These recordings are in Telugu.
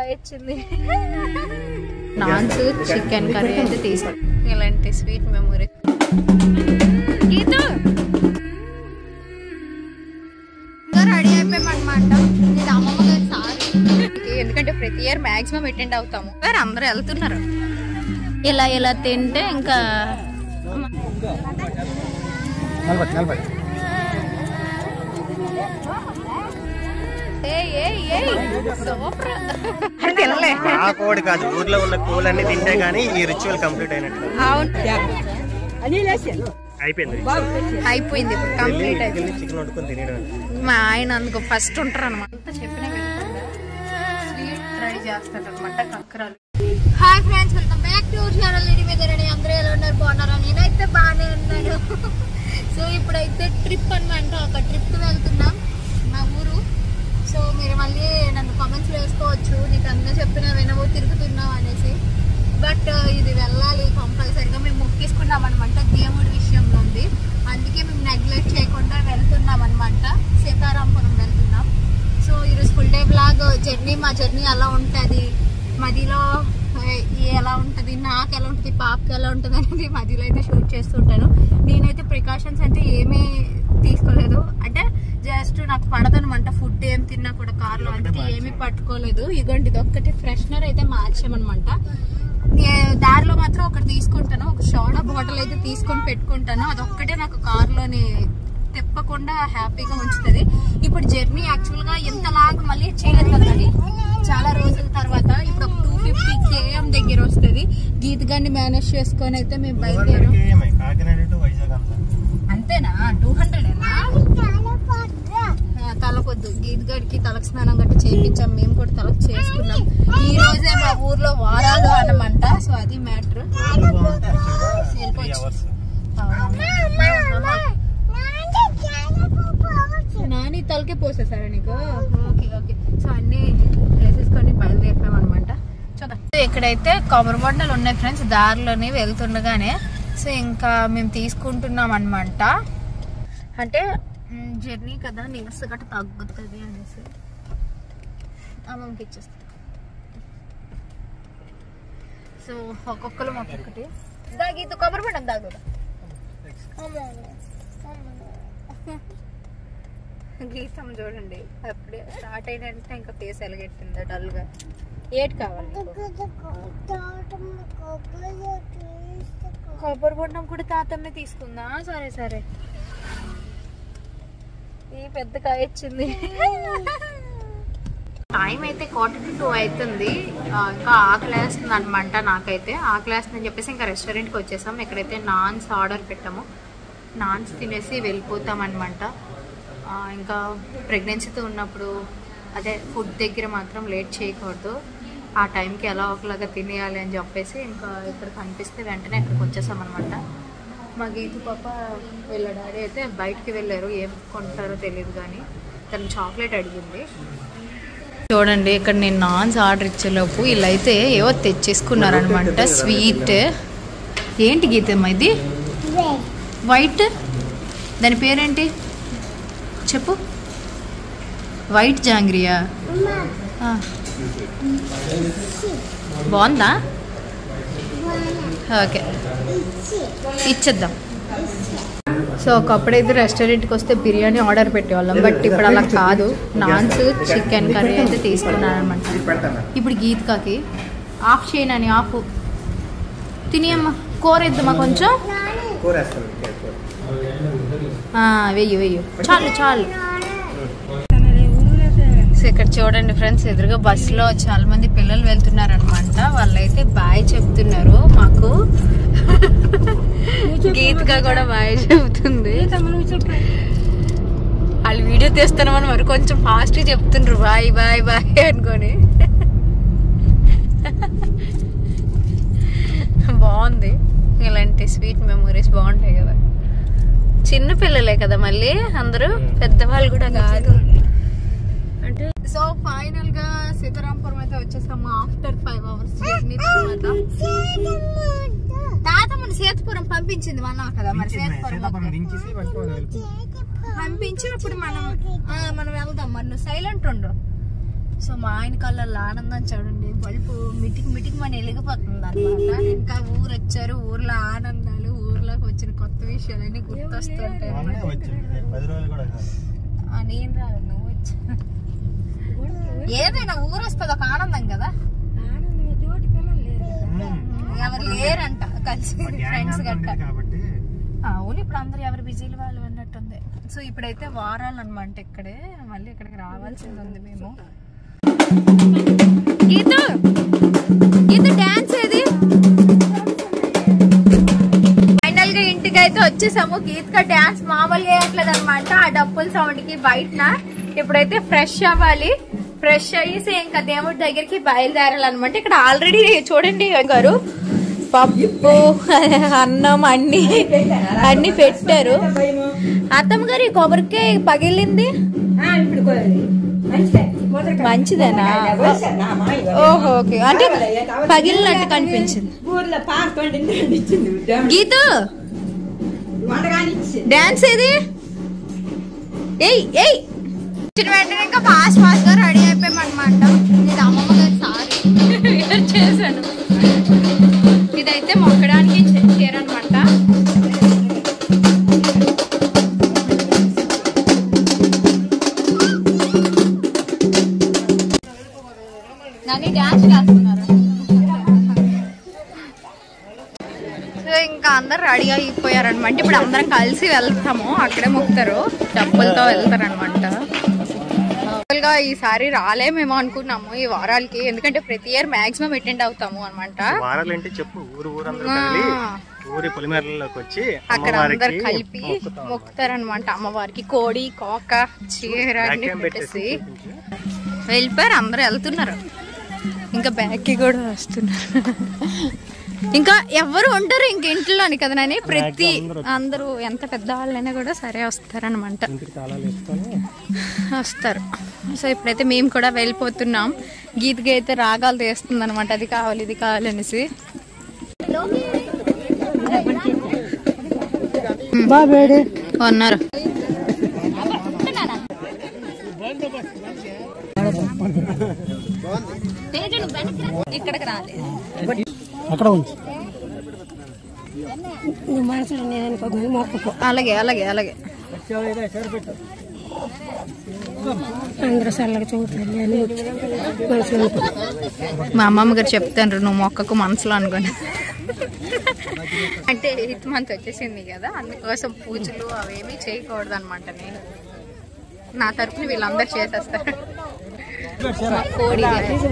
వచ్చింది నాన్స్ చికెన్ కర్రీ అయితే తీసుకో ఇలాంటి స్వీట్ మెమొరీ గీతు ఇంకా రెడీ అయిపోయామన్నమాట ఇది అమ్మమ్మ గారి సారీ ఎందుకంటే ప్రతి ఇయర్ మాక్సిమం అటెండ్ అవుతాము మరి అందరూ వెళ్తున్నారు ఇలా ఇలా తింటే ఇంకా నిలబడి నిలబడి ఏయ్, ఏయ్, ఏయ్, సూపర్. అది తినలే ఆ కోడి కాదు ఊర్లో ఉన్న కోళ్ళన్నీ తింటే గానీ ఈ రిచువల్ కంప్లీట్ అయినట్లు అవును అయిపోయింది అయిపోయింది ఇప్పుడు కంప్లీట్ అయిపోయింది చికెన్ వండుకొని తినేయడం మా ఆయన అందుకు ఫస్ట్ ఉంటారు అనమాట చెప్పిన స్వీట్ ట్రై చేస్తాడు అనమాట కక్కరాలు hi friends welcome back to channel ఇది మీద రెడీ అందరూ ఎలా ఉన్నారు బాగున్నారా నేనైతే బాగానే ఉన్నాను సో ఇప్పుడైతే ట్రిప్ అనమాట ఒక ట్రిప్ వెళ్తున్నాం మా ఊరు సో మీరు మళ్ళీ నన్ను కామెంట్స్ వేసుకోవచ్చు నీకు అందరూ చెప్పిన వినవు తిరుగుతున్నావు అనేసి బట్ ఇది వెళ్ళాలి కంపల్సరిగా మేము మొక్కేసుకున్నాం అనమాట దేవుడి విషయంలో ఉంది అందుకే మేము నెగ్లెక్ట్ చేయకుండా వెళ్తున్నాం అనమాట సీతారాంపురం వెళ్తున్నాం సో ఈరోజు ఫుల్ డే బ్లాగ్ జర్నీ మా జర్నీ ఎలా ఉంటుంది మదిలో ఏ, ఎలా ఉంటుంది నాకు ఎలా ఉంటుంది పాపకి ఎలా ఉంటుంది అనేది మదిలో అయితే షూట్ చేస్తుంటాను నేనైతే ప్రికాషన్స్ అయితే ఏమీ తీసుకోలేదు అంటే జస్ట్ నాకు పడదనమాట ఫుడ్ ఏం తిన్నా కూడా కార్లో అందుకే ఏమీ పట్టుకోలేదు ఇగోండి ఇది ఒక్కటి ఫ్రెషనర్ అయితే మార్చామన్నమాట నే- దారిలో మాత్రం ఒకటి తీసుకుంటాను ఒక సోడా బాటిల్ అయితే తీసుకొని పెట్టుకుంటాను అదొక్కటే నాకు కార్లోని తిప్పకుండా హ్యాపీగా ఉంచుతుంది ఇప్పుడు జర్నీ యాక్చువల్ గా ఎంత లాంగ్ మళ్ళీ చేయలేదు కదా అది. చాలా రోజుల తర్వాత ఇప్పుడు ఒక టూ ఫిఫ్టీ కేఎం దగ్గర వస్తుంది గీత గారిని మేనేజ్ చేసుకొని అయితే మేము బయలుదేరాం కాకినాడ టు వైజాగ్ అంతా అంతేనా టూ హండ్రెడ్ తలకొద్దు గీత గడికి తలకు స్నానం గట్టి చేయించాం మేము కూడా తలకు చేసుకున్నాం ఈ రోజే మా ఊర్లో వారాలు అనమాట సో అది మ్యాటర్ త్రీ వెళ్ళిపోవచ్చు అవర్స్ నాని తలకే పోసేసారా నీకు ఓకే ఓకే సో అన్ని వేసేసుకొని బయలుదేరిపోయాం అనమాట చూద్దాం ఇక్కడైతే కొబ్బరి బొండలు ఉన్నాయి ఫ్రెండ్స్ దారిలోనే వెళ్తుండగానే సో ఇంకా మేము తీసుకుంటున్నాం అనమాట అంటే జర్నీ కదా నీరస గట్ట తగ్గుతుంది అనేసి అమ్మకి ఇచ్చేస్తా సో ఒక్కొక్కరు ఒక్కొక్కటి దాగి ఇది కొబ్బరి బొండం దాగు గీతం చూడండి అప్పుడే స్టార్ట్ అయినంటే ఇంకా ఫేస్ ఎలగెట్టింది డల్గా ఏటి కావాలి నీకు? కొబ్బరి బొండం కూడా తాతమ్మే తీసుకుందా సరే సరే ఈ పెద్ద కాయ వచ్చింది టైం అయితే క్వార్టర్ టు టూ అవుతుంది ఆ, ఇంకా ఆకలి వేస్తుంది అనమాట నాకైతే ఆకలి వేస్తుందని చెప్పేసి ఇంకా రెస్టారెంట్కి వచ్చేసాం ఇక్కడైతే నాన్స్ ఆర్డర్ పెట్టాము నాన్స్ తినేసి వెళ్ళిపోతాం అనమాట ఇంకా ప్రెగ్నెన్సీతో ఉన్నప్పుడు అదే ఫుడ్ దగ్గర మాత్రం లేట్ చేయకూడదు ఆ టైంకి ఎలా ఒకలాగా తినేయాలి అని చెప్పేసి ఇంకా ఇక్కడ కనిపిస్తే వెంటనే ఇక్కడికి వచ్చేసాం అనమాట మా గీతు పాప వీళ్ళ డాడీ అయితే బయటికి వెళ్ళారు ఏం కొంటారో తెలియదు కానీ తను చాక్లెట్ అడిగింది చూడండి ఇక్కడ నేను నాన్స్ ఆర్డర్ ఇచ్చేలోపు వీళ్ళైతే ఏవో తెచ్చేసుకున్నారనమాట స్వీట్ ఏంటి గీతమ్మ ఇది వైట్ దాని పేరేంటి చెప్పు వైట్ జాంగ్రియా ఆ. బాగుందా ఓకే ఇచ్చేద్దాం సో ఒకప్పుడైతే రెస్టారెంట్కి వస్తే బిర్యానీ ఆర్డర్ పెట్టేవాళ్ళం బట్ ఇప్పుడు అలా కాదు నాన్స్ చికెన్ కర్రీ అయితే తీసుకున్నాను అనమాట ఇప్పుడు గీత్కాకి ఆఫ్ చేయనని ఆఫ్ తినేయమ్మా కూర ఇద్దామా కొంచెం కూరేస్తాను ఆ, వెయ్యి వెయ్యి చాలు చాలు సో ఇక్కడ చూడండి ఫ్రెండ్స్ ఎదురుగా బస్సులో చాలా మంది పిల్లలు వెళ్తున్నారు అనమాట వాళ్ళైతే బాయ్ చెప్తున్నారు మాకు గీతిక కూడా బాయ్ చెప్తుంది వాళ్ళు వీడియో తీస్తున్నామని మరి కొంచెం ఫాస్ట్ చెప్తుండ్రు బాయ్ బాయ్ బాయ్ అనుకొని బాగుంది ఇలాంటి స్వీట్ మెమొరీస్ బాగుంటాయి కదా చిన్న పిల్లలే కదా మళ్ళీ అందరూ పెద్దవాళ్ళు కూడా కాదు అంటే సో ఫైనల్ గా సీతారాంపురం అయితే వచ్చేసాము ఆఫ్టర్ ఫైవ్ అవర్స్ జర్నీ తర్వాత తాతమ్మని సేతుపురం పంపించింది మనం కదా మరి సేతుపురం దించేసి పట్టుకోవాలి వెళ్ళిపో. పంపించి అప్పుడు మనం ఆ, మనం వెళ్దాం మరి నువ్వు సైలెంట్ ఉండు సో మా ఆయన కళ్ళల్లో ఆనందం చూడండి బల్బు మిటికి మిటికి మన వెలిగిపోతుంది అనమాట ఇంకా ఊరు వచ్చారు ఊర్లో ఆనందాలు ఊర్లోకి వచ్చిన కొత్త విషయాలన్నీ గుర్తొస్తుంటాయి మొన్నే వచ్చింది పది రోజులు కూడా కాదు. ఆ, నేను రాదు నువ్వు వచ్చి ఏదైనా ఊరు వస్తుంది ఒక ఆనందం కదా ఉమ్. ఎవరు లేరంట కలిసి మా గ్యాంగ్ ఫ్రెండ్స్ అంతా గట్ట ఉండేది కాబట్టి అవును ఇప్పుడు అందరు ఎవరి బిజీలు వాళ్ళు అన్నట్టుంది సో ఇప్పుడైతే వారాలు అనమాట ఇక్కడే మళ్ళీ ఇక్కడికి రావాల్సింది ఉంది మేము గీత గీత డాన్స్ ఏది ఫైనల్ గా ఇంటికి అయితే వచ్చేసాము గీత్క డాన్స్ మామూలుగా వేయట్లేదు అనమాట ఆ డప్పుల సౌండ్ కి బయటన ఇప్పుడైతే ఫ్రెష్ అవ్వాలి ఫ్రెష్ అయ్యేసి ఇంకా దేవుడి దగ్గరికి బయలుదేరాలన్నమాట ఇక్కడ ఆల్రెడీ చూడండి గారు పప్పు అన్నం అన్ని అన్ని పెట్టారు అత్తమ్మ గారు ఈ కొబ్బరికాయ పగిలింది మంచిదేనా ఓహో ఓకే అంటే పగిలినట్టు కనిపించింది ఊర్లో పాడుకోండి ఇచ్చింది గీత వండగానిచ్చి డాన్స్ ఏది ఏయ్ ఏయ్ వచ్చిన వెంటనే ఇంకా ఫాస్ట్ ఫాస్ట్ గా రెడీ అయిపోయామన్నమాట ఇది అమ్మమ్మ గారి సారీ వేర్ చేశాను ఇదైతే మొక్కడానికి చీర అనమాట నన్ను డాన్స్ చేస్తున్నారు సో ఇంకా అందరు రెడీ అయిపోయారనమాట ఇప్పుడు అందరం కలిసి వెళ్తాము అక్కడే మొక్కుతారు డబ్బులతో వెళ్తారనమాట గా ఈసారి రాలేమేమో అనుకున్నాము ఈ వారాలకి ఎందుకంటే ప్రతి ఇయర్ మాక్సిమం అటెండ్ అవుతాము అనమాట వారాలు ఏంటి చెప్పు ఊరు ఊరందరూ కదిలి ఊరి పొలిమేరలోకి వచ్చి అక్కడ అందరు అమ్మవారికి కలిపి మొక్కుతాం. మొక్కుతారనమాట అమ్మవారికి కోడి కోక చీర అన్ని బ్యాక్ పెట్టేసి పెట్టేసి వెళ్ళిపోయారు అందరూ వెళ్తున్నారు ఇంకా బ్యాక్కి కూడా వస్తున్నారు ఇంకా ఎవరు ఉండరు ఇంక ఇంట్లోని కదా నాని ప్రతి అందరూ ఎంత పెద్ద వాళ్ళైనా కూడా సరే వస్తారనమాట ఇంటికి తాళాలు వేసుకొని వస్తారు సో ఇప్పుడైతే మేము కూడా వెళ్ళిపోతున్నాం గీతకి అయితే రాగాలు తీస్తుంది అనమాట అది కావాలి ఇది కావాలి అనేసి ఉన్నారు ఇక్కడికి రాలేదు అక్కడ ఉంది మనసులో నేను అనుకోకుండా మొక్కుకో అలాగే అలాగే అలాగే అందరూ చల్లగా చూడాలి అని మనసులో అనుకో మా అమ్మమ్మ గారు చెప్తాను నువ్వు మొక్కకు మనసులో అనుకోని అంటే ఎయిత్ మంత్ వచ్చేసింది కదా అందుకోసం పూజలు అవేమీ చేయకూడదు అనమాట నేను నా తరపున వీళ్ళందరూ చేసేస్తారు మా కోడి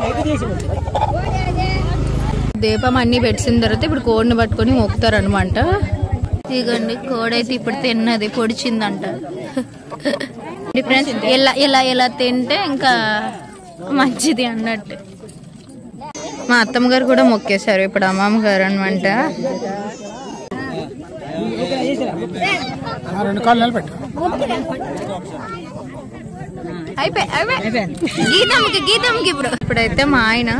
దీపం అన్ని పెట్టిన తర్వాత ఇప్పుడు కోడిని పట్టుకొని మొక్కుతారు అనమాట ఇదిగోండి కోడి అయితే ఇప్పుడు తిన్నది పొడిచిందంట డిఫరెన్స్ ఇలా ఇలా ఇలా తింటే ఇంకా మంచిది అన్నట్టు మా అత్తమ్మ గారు కూడా మొక్కేశారు ఇప్పుడు అమ్మమ్మ గారు అనమాట రెండు కాళ్ళు నిలబెట్టు అయిపోయి అయిపోయి గీతమ్మకి గీతమ్మకి ఇప్పుడు ఇప్పుడైతే మా ఆయన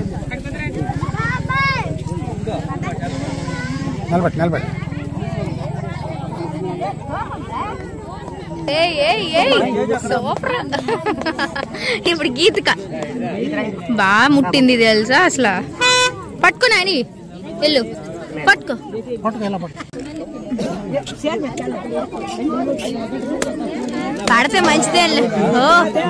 నిలబెట్టు నిలబెట్టు ఏయ్ ఏయ్ ఏయ్ సూపర్ ఇప్పుడు గీతిక బాగా ముట్టింది తెలుసా అసలు పట్టుకో నాని వెళ్ళు పట్టుకో పట్టుకు ఎలా పట్టు పడితే మంచిదే వెళ్ళు. ఓ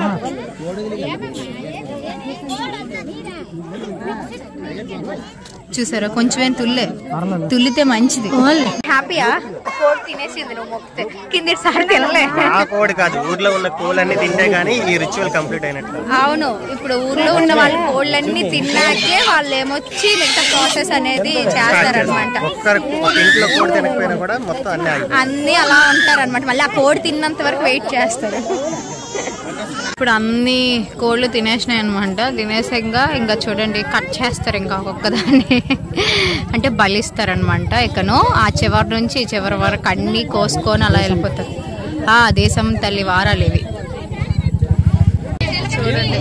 చూసారా కొంచెం తుల్లే తుల్లితే మంచిది హ్యాపీయా కోడి తినేసింది నువ్వు మొక్కితే కింది సారి తినలే ఆ కోడి కాదు ఊర్లో ఉన్న కోళ్ళన్నీ తింటే గానీ ఈ రిచువల్ కంప్లీట్ అయినట్లు అవును ఇప్పుడు ఊర్లో ఉన్న వాళ్ళ కోళ్ళన్నీ తిన్నాకే వాళ్ళు ఏమొచ్చి మిగతా ప్రాసెస్ అనేది చేస్తారనమాట ఒక్కరు ఒక ఇంట్లో కోడి తినకపోయినా కూడా మొత్తం అన్ని ఆగి అన్ని అలా ఉంటారన్నమాట మళ్ళీ ఆ కోడి తిన్నంత వరకు వెయిట్ చేస్తారు ఇప్పుడు అన్ని కోళ్ళు తినేసినాయి అనమాట తినేసాక ఇంకా చూడండి కట్ చేస్తారు ఇంకా ఒక్కొక్కదాన్ని అంటే బలిస్తారనమాట ఇకను ఆ చివరి నుంచి ఈ చివరి వరకు అన్ని కోసుకొని అలా వెళ్ళిపోతారు ఆ దేశం తల్లి వారాలు ఇవి చూడండి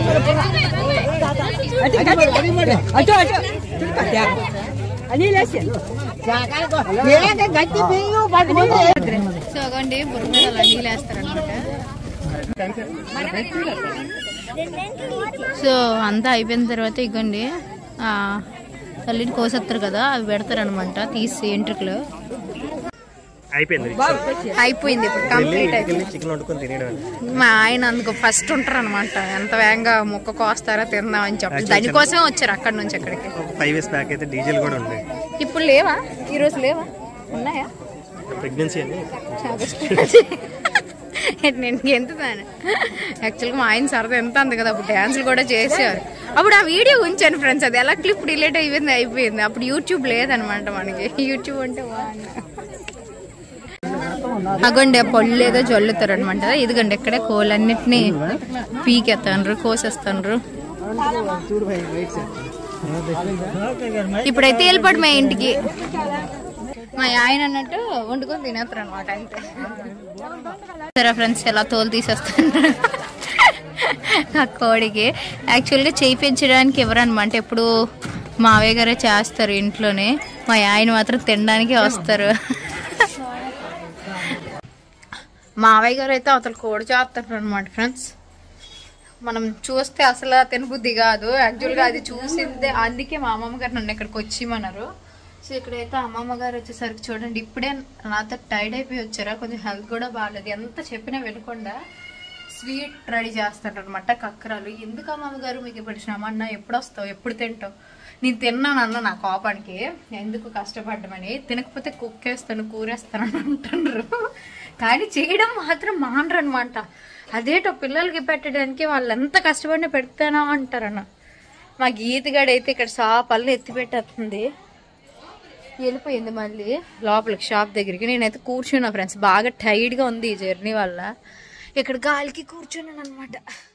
అటు అటు అని లేచి గట్టి బియ్యం సో అగండి బుర్ర మీద అలా నీళ్ళు వేస్తారనమాట సో అంతా అయిపోయిన తర్వాత ఇగోండి ఆ, తల్లిని కోసేస్తారు కదా అవి పెడతారు అనమాట తీసి ఎంట్రుకలు అయిపోయింది ritual. అయిపోయింది ఇప్పుడు కంప్లీట్ అయిపోయింది వెళ్ళి చికెన్ వండుకొని తినేయడం మా ఆయన అందుకు ఫస్ట్ ఉంటారు అనమాట ఎంత వేగంగా ముక్క కోస్తారో తిందాం అని చెప్పి దానికోసమే వచ్చారు అక్కడ నుంచి అక్కడికి ఒక ఫైవ్ ఇయర్స్ బ్యాక్ అయితే డీజిల్ కూడా ఉంది ఇప్పుడు లేవా ఈరోజు లేవా ఉన్నాయా ప్రెగ్నెన్సీ అని నేను ఎంతుతాను యాక్చువల్గా మా ఆయన సరదా ఎంత అంది కదా అప్పుడు డ్యాన్సులు కూడా చేసేవారు అప్పుడు ఆ వీడియో ఉంచాను ఫ్రెండ్స్ అది ఎలా క్లిప్ డిలీట్ అయిపోయింది అయిపోయింది అప్పుడు యూట్యూబ్ లేదనమాట మనకి యూట్యూబ్ అంటే బాగుంది అగండి ఆ పళ్ళు ఏదో జల్లుతారు అనమాట ఇదిగండి ఇక్కడే కోలన్నిటిని పీకెత్తాను కోసేస్తాను ఇప్పుడైతే వెళ్ళిపోడు మా ఇంటికి మా ఆయన అన్నట్టు వండుకొని తినేస్తారు అనమాట అంతే సరే ఫ్రెండ్స్ ఎలా తోలు తీసేస్తాను ఆ కోడికి యాక్చువల్గా చేయి పెంచడానికి ఎవరనమాట ఎప్పుడు మావయ్య గారే చేస్తారు ఇంట్లోనే మా ఆయన మాత్రం తినడానికి వస్తారు మావయ్య గారు అయితే అవతల కోడి చేస్తారు అనమాట ఫ్రెండ్స్ మనం చూస్తే అసలు తినబుద్ధి కాదు యాక్చువల్గా అది చూసిందే అందుకే మా అమ్మమ్మ గారు నన్ను ఇక్కడికి వచ్చేయమన్నారు సో ఇక్కడైతే అమ్మమ్మ గారు వచ్చేసరికి చూడండి ఇప్పుడే నాతో టైర్డ్ అయిపోయి వచ్చారా కొంచెం హెల్త్ కూడా బాగాలేదు ఎంత చెప్పినా వినకుండా స్వీట్ రెడీ చేస్తారు అనమాట కక్కరాలు ఎందుకు అమ్మమ్మ గారు మీకు ఇప్పుడు శ్రమ అన్న ఎప్పుడు వస్తావు ఎప్పుడు తింటావు నేను తిన్నాను అన్న నా కోపానికి ఎందుకు కష్టపడ్డమని తినకపోతే కుక్కేస్తాను కూరేస్తాను అని అంటున్నారు కానీ చేయడం మాత్రం మానరు అనమాట అదేటో పిల్లలకి పెట్టడానికి వాళ్ళు ఎంత కష్టపడిన పెడతానా అంటారన్న మా గీతగాడైతే ఇక్కడ షాపల్ని ఎత్తి పెట్టేస్తుంది వెళ్ళిపోయింది మళ్ళీ లోపలికి షాప్ దగ్గరికి నేనైతే కూర్చున్నా ఫ్రెండ్స్ బాగా టైర్డ్గా ఉంది ఈ జర్నీ వల్ల ఇక్కడ గాలికి కూర్చున్నాను అనమాట